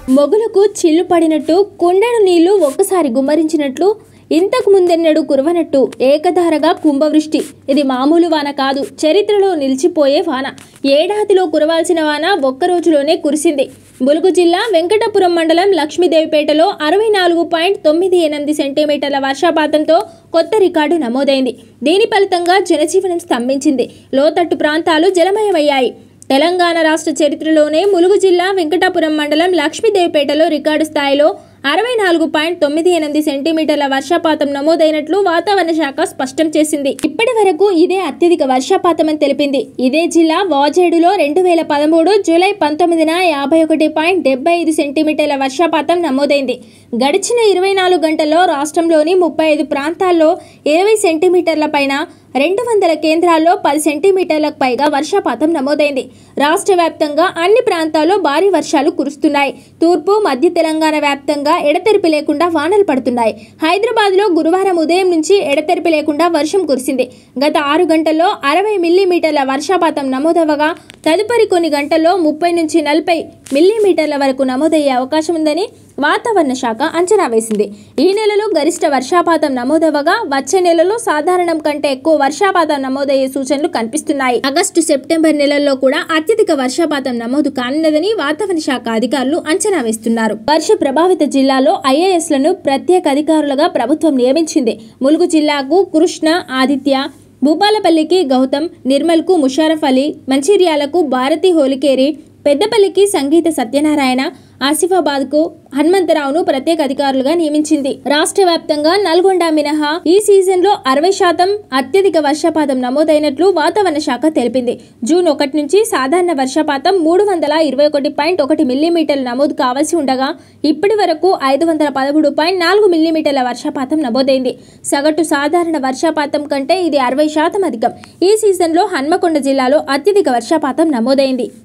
మొగులకు చిల్లు పడినట్టు కుండెడు నీళ్లు ఒక్కసారి గుమ్మరించినట్లు ఇంతకు ముందెన్నడూ కురవనట్టు ఏకధారగా కుంభవృష్టి ఇది మామూలు వాన కాదు చరిత్రలో నిలిచిపోయే వాన ఏడాదిలో కురవాల్సిన వాన ఒక్క రోజులోనే కురిసింది ములుగు జిల్లా వెంకటపురం మండలం లక్ష్మీదేవిపేటలో అరవై నాలుగు పాయింట్ తొమ్మిది ఎనిమిది సెంటీమీటర్ల వర్షపాతంతో కొత్త రికార్డు నమోదైంది దీని ఫలితంగా జనజీవనం స్తంభించింది లోతట్టు ప్రాంతాలు జలమయమయ్యాయి తెలంగాణ రాష్ట్ర చరిత్రలోనే ములుగు జిల్లా వెంకటాపురం మండలం లక్ష్మీదేవిపేటలో రికార్డు స్థాయిలో అరవై నాలుగు పాయింట్ తొమ్మిది ఎనిమిది సెంటీమీటర్ల వర్షపాతం నమోదైనట్లు వాతావరణ శాఖ స్పష్టం చేసింది ఇప్పటి వరకు ఇదే అత్యధిక వర్షపాతం అని తెలిపింది ఇదే జిల్లా వాజేడులో రెండు వేల పదమూడు జూలై పంతొమ్మిదిన యాభై ఒకటి పాయింట్ డెబ్బై ఐదు సెంటీమీటర్ల వర్షపాతం నమోదైంది గడిచిన ఇరవై నాలుగు గంటల్లో రాష్ట్రంలోని ముప్పై ఐదు ప్రాంతాల్లో ఇరవై సెంటీమీటర్ల పైన రెండు వందల కేంద్రాల్లో పది సెంటీమీటర్లకు పైగా వర్షపాతం నమోదైంది రాష్ట్ర వ్యాప్తంగా అన్ని ప్రాంతాల్లో భారీ వర్షాలు కురుస్తున్నాయి తూర్పు మధ్య తెలంగాణ వ్యాప్తంగా ఎడతెరిపి లేకుండా వానలు పడుతున్నాయి హైదరాబాద్లో గురువారం ఉదయం నుంచి ఎడతెరిపి లేకుండా వర్షం కురిసింది గత ఆరు గంటల్లో అరవై మిల్లీమీటర్ల వర్షపాతం నమోదవగా తదుపరి కొన్ని గంటల్లో ముప్పై నుంచి నలభై మిల్లీమీటర్ల వరకు నమోదయ్యే అవకాశం ఉందని వాతావరణ శాఖ అంచనా వేసింది ఈ నెలలో గరిష్ట వర్షపాతం నమోదవగా వచ్చే నెలలో సాధారణం కంటే ఎక్కువ వర్షపాతం నమోదయ్యే సూచనలు కనిపిస్తున్నాయి ఆగస్టు సెప్టెంబర్ నెలల్లో కూడా అత్యధిక వర్షపాతం నమోదు కానున్నదని వాతావరణ శాఖ అధికారులు అంచనా వేస్తున్నారు వర్ష ప్రభావిత జిల్లాలో ఐఏఎస్లను ప్రత్యేక అధికారులుగా ప్రభుత్వం నియమించింది ములుగు జిల్లాకు కృష్ణ ఆదిత్య భూపాలపల్లికి గౌతమ్ నిర్మల్కు ముషారఫ్ అలీ మంచిర్యాలకు భారతి హోలికేరి పెద్దపల్లికి సంగీత సత్యనారాయణ ఆసిఫాబాద్కు హనుమంతరావును ప్రత్యేక అధికారులుగా నియమించింది రాష్ట్ర వ్యాప్తంగా నల్గొండ మినహా ఈ సీజన్లో అరవై శాతం అత్యధిక వర్షపాతం నమోదైనట్లు వాతావరణ శాఖ తెలిపింది జూన్ ఒకటి నుంచి సాధారణ వర్షపాతం మూడు వందల ఇరవై ఒకటి పాయింట్ ఒకటి మిల్లీమీటర్లు నమోదు కావాల్సి ఉండగా ఇప్పటి వరకు ఐదు వందల పదమూడు పాయింట్ నాలుగు మిల్లీమీటర్ల వర్షపాతం నమోదైంది సగటు సాధారణ వర్షపాతం కంటే ఇది అరవై శాతం అధికం ఈ సీజన్లో హన్మకొండ జిల్లాలో అత్యధిక వర్షపాతం నమోదైంది